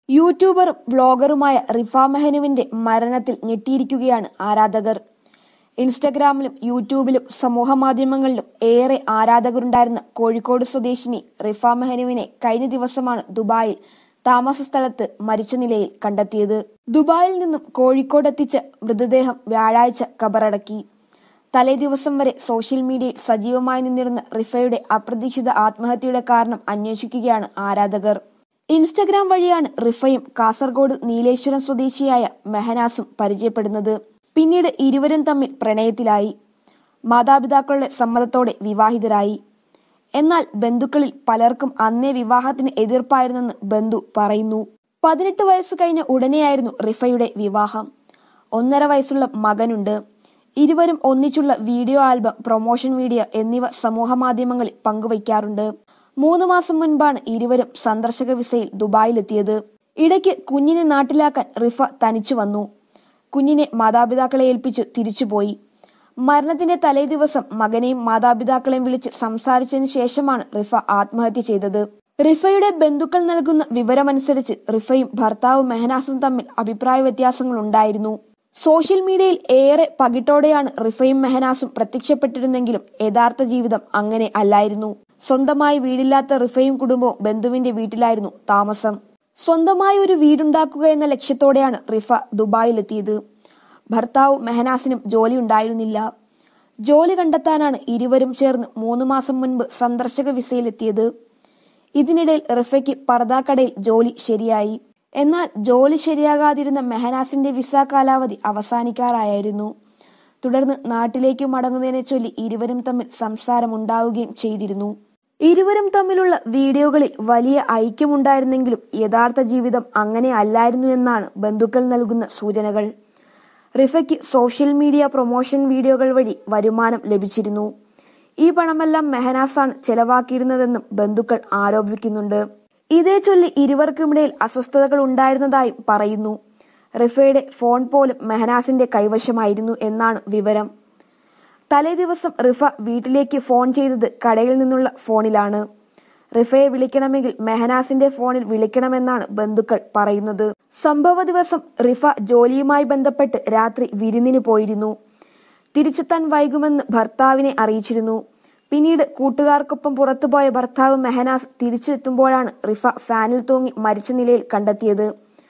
യൂട്യൂബറും വ്ളോഗറുമായ റിഫ മെഹനുവിന്റെ മരണത്തിൽ ഞെട്ടിയിരിക്കുകയാണ് ആരാധകർ ഇൻസ്റ്റഗ്രാമിലും യൂട്യൂബിലും സമൂഹമാധ്യമങ്ങളിലും ഏറെ ആരാധകരുണ്ടായിരുന്ന കോഴിക്കോട് സ്വദേശിനി റിഫ മെഹനുവിനെ കഴിഞ്ഞ ദിവസമാണ് ദുബായിൽ താമസ സ്ഥലത്ത് മരിച്ച നിലയിൽ കണ്ടെത്തിയത് ദുബായിൽ നിന്നും കോഴിക്കോട് എത്തിച്ച മൃതദേഹം വ്യാഴാഴ്ച കബറടക്കി തലേ ദിവസം വരെ സോഷ്യൽ മീഡിയയിൽ സജീവമായി നിന്നിരുന്ന റിഫയുടെ അപ്രതീക്ഷിത ആത്മഹത്യയുടെ കാരണം അന്വേഷിക്കുകയാണ് ആരാധകർ ഇൻസ്റ്റഗ്രാം വഴിയാണ് റിഫയും കാസർഗോഡ് നീലേശ്വരം സ്വദേശിയായ മെഹനാസും പരിചയപ്പെടുന്നത് പിന്നീട് ഇരുവരും തമ്മിൽ പ്രണയത്തിലായി മാതാപിതാക്കളുടെ സമ്മതത്തോടെ വിവാഹിതരായി എന്നാൽ ബന്ധുക്കളിൽ പലർക്കും അന്നേ വിവാഹത്തിന് എതിർപ്പായിരുന്നെന്ന് ബന്ധു പറയുന്നു പതിനെട്ട് വയസ്സ് കഴിഞ്ഞ ഉടനെയായിരുന്നു റിഫയുടെ വിവാഹം ഒന്നര വയസ്സുള്ള മകനുണ്ട് ഇരുവരും ഒന്നിച്ചുള്ള വീഡിയോ ആൽബം പ്രൊമോഷൻ വീഡിയോ എന്നിവ സമൂഹമാധ്യമങ്ങളിൽ പങ്കുവയ്ക്കാറുണ്ട് മൂന്ന് മാസം മുൻപാണ് ഇരുവരും സന്ദർശക വിസയിൽ ദുബായിലെത്തിയത് ഇടയ്ക്ക് കുഞ്ഞിനെ നാട്ടിലാക്കാൻ റിഫ തനിച്ചു വന്നു കുഞ്ഞിനെ മാതാപിതാക്കളെ ഏൽപ്പിച്ച് തിരിച്ചുപോയി മരണത്തിന്റെ തലേ ദിവസം മകനെയും മാതാപിതാക്കളെയും വിളിച്ച് സംസാരിച്ചതിന് ശേഷമാണ് റിഫ ആത്മഹത്യ ചെയ്തത് റിഫയുടെ ബന്ധുക്കൾ നൽകുന്ന വിവരമനുസരിച്ച് റിഫയും ഭർത്താവ് മെഹനാസും തമ്മിൽ അഭിപ്രായ വ്യത്യാസങ്ങൾ ഉണ്ടായിരുന്നു സോഷ്യൽ മീഡിയയിൽ ഏറെ പകിട്ടോടെയാണ് റിഫയും മെഹനാസും പ്രത്യക്ഷപ്പെട്ടിരുന്നെങ്കിലും യഥാർത്ഥ ജീവിതം അങ്ങനെ അല്ലായിരുന്നു സ്വന്തമായി വീടില്ലാത്ത റിഫയും കുടുംബവും ബന്ധുവിന്റെ വീട്ടിലായിരുന്നു താമസം സ്വന്തമായി ഒരു വീടുണ്ടാക്കുക എന്ന ലക്ഷ്യത്തോടെയാണ് റിഫ ദുബായിലെത്തിയത് ഭർത്താവ് മെഹനാസിനും ജോലി ഉണ്ടായിരുന്നില്ല ജോലി കണ്ടെത്താനാണ് ഇരുവരും ചേർന്ന് മൂന്ന് മാസം മുൻപ് സന്ദർശക വിസയിലെത്തിയത് ഇതിനിടയിൽ റിഫയ്ക്ക് പർദാക്കടയിൽ ജോലി ശരിയായി എന്നാൽ ജോലി ശരിയാകാതിരുന്ന മെഹനാസിന്റെ വിസ കാലാവധി അവസാനിക്കാറായിരുന്നു തുടർന്ന് നാട്ടിലേക്ക് മടങ്ങുന്നതിനെ ചൊല്ലി ഇരുവരും തമ്മിൽ സംസാരമുണ്ടാവുകയും ചെയ്തിരുന്നു ഇരുവരും തമ്മിലുള്ള വീഡിയോകളിൽ വലിയ ഐക്യമുണ്ടായിരുന്നെങ്കിലും യഥാർത്ഥ ജീവിതം അങ്ങനെ അല്ലായിരുന്നു എന്നാണ് ബന്ധുക്കൾ നൽകുന്ന സൂചനകൾ റിഫയ്ക്ക് സോഷ്യൽ മീഡിയ പ്രൊമോഷൻ വീഡിയോകൾ വഴി വരുമാനം ലഭിച്ചിരുന്നു ഈ പണമെല്ലാം മെഹനാസാണ് ചെലവാക്കിയിരുന്നതെന്നും ബന്ധുക്കൾ ആരോപിക്കുന്നുണ്ട് ഇതേ ചൊല്ലി ഇരുവർക്കുമിടയിൽ അസ്വസ്ഥതകൾ ഉണ്ടായിരുന്നതായും പറയുന്നു റിഫയുടെ ഫോൺ പോലും മെഹനാസിന്റെ കൈവശമായിരുന്നു എന്നാണ് വിവരം തലേ ദിവസം റിഫ വീട്ടിലേക്ക് ഫോൺ ചെയ്തത് കടയിൽ നിന്നുള്ള ഫോണിലാണ് റിഫയെ വിളിക്കണമെങ്കിൽ മെഹനാസിന്റെ ഫോണിൽ വിളിക്കണമെന്നാണ് ബന്ധുക്കൾ പറയുന്നത് സംഭവ ദിവസം റിഫ ജോലിയുമായി ബന്ധപ്പെട്ട് രാത്രി വിരുന്നിന് പോയിരുന്നു തിരിച്ചെത്താൻ വൈകുമെന്ന് ഭർത്താവിനെ അറിയിച്ചിരുന്നു പിന്നീട് കൂട്ടുകാർക്കൊപ്പം പുറത്തുപോയ ഭർത്താവ് മെഹനാസ് തിരിച്ചെത്തുമ്പോഴാണ് റിഫ ഫാനിൽ തൂങ്ങി മരിച്ച നിലയിൽ കണ്ടെത്തിയത്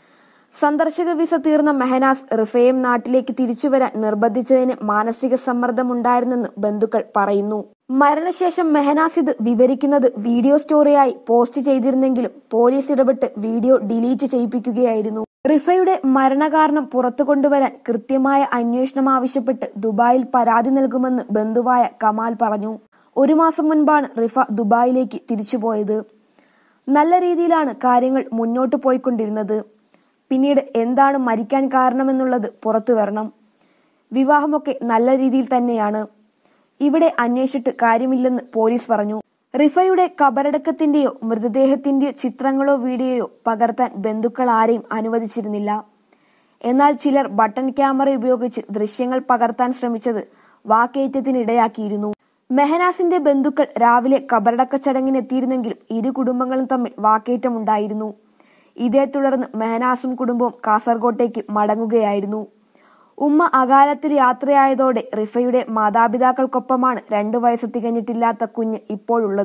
സന്ദർശക വിസ തീർന്ന മെഹനാസ് റിഫയും നാട്ടിലേക്ക് തിരിച്ചുവരാൻ നിർബന്ധിച്ചതിന് മാനസിക സമ്മർദ്ദമുണ്ടായിരുന്നെന്ന് ബന്ധുക്കൾ പറയുന്നു മരണശേഷം മെഹനാസ് ഇത് വിവരിക്കുന്നത് വീഡിയോ സ്റ്റോറിയായി പോസ്റ്റ് ചെയ്തിരുന്നെങ്കിലും പോലീസ് ഇടപെട്ട് വീഡിയോ ഡിലീറ്റ് ചെയ്യിപ്പിക്കുകയായിരുന്നു റിഫയുടെ മരണകാരണം പുറത്തു കൊണ്ടുവരാൻ കൃത്യമായ അന്വേഷണം ആവശ്യപ്പെട്ട് ദുബായിൽ പരാതി നൽകുമെന്ന് ബന്ധുവായ കമാൽ പറഞ്ഞു ഒരു മാസം മുൻപാണ് റിഫ ദുബായിലേക്ക് തിരിച്ചുപോയത് നല്ല രീതിയിലാണ് കാര്യങ്ങൾ മുന്നോട്ട് പോയിക്കൊണ്ടിരുന്നത് പിന്നീട് എന്താണ് മരിക്കാൻ കാരണമെന്നുള്ളത് പുറത്തു വരണം വിവാഹമൊക്കെ നല്ല രീതിയിൽ തന്നെയാണ് ഇവിടെ അന്വേഷിച്ചിട്ട് കാര്യമില്ലെന്ന് പോലീസ് പറഞ്ഞു റിഫയുടെ കബറടക്കത്തിന്റെയോ മൃതദേഹത്തിന്റെയോ ചിത്രങ്ങളോ വീഡിയോയോ പകർത്താൻ ബന്ധുക്കൾ ആരെയും അനുവദിച്ചിരുന്നില്ല എന്നാൽ ചിലർ ബട്ടൺ ക്യാമറ ഉപയോഗിച്ച് ദൃശ്യങ്ങൾ പകർത്താൻ ശ്രമിച്ചത് വാക്കേറ്റത്തിനിടയാക്കിയിരുന്നു മെഹനാസിന്റെ ബന്ധുക്കൾ രാവിലെ കബറടക്ക ചടങ്ങിനെത്തിയിരുന്നെങ്കിലും ഇരു കുടുംബങ്ങളും തമ്മിൽ വാക്കേറ്റമുണ്ടായിരുന്നു ഇതേ തുടർന്ന് മെഹനാസും കുടുംബവും കാസർഗോട്ടേക്ക് മടങ്ങുകയായിരുന്നു ഉമ്മ അകാലത്തിൽ യാത്രയായതോടെ റിഫയുടെ മാതാപിതാക്കൾക്കൊപ്പമാണ് രണ്ടു വയസ്സ് തികഞ്ഞിട്ടില്ലാത്ത കുഞ്ഞ് ഇപ്പോഴുള്ളത്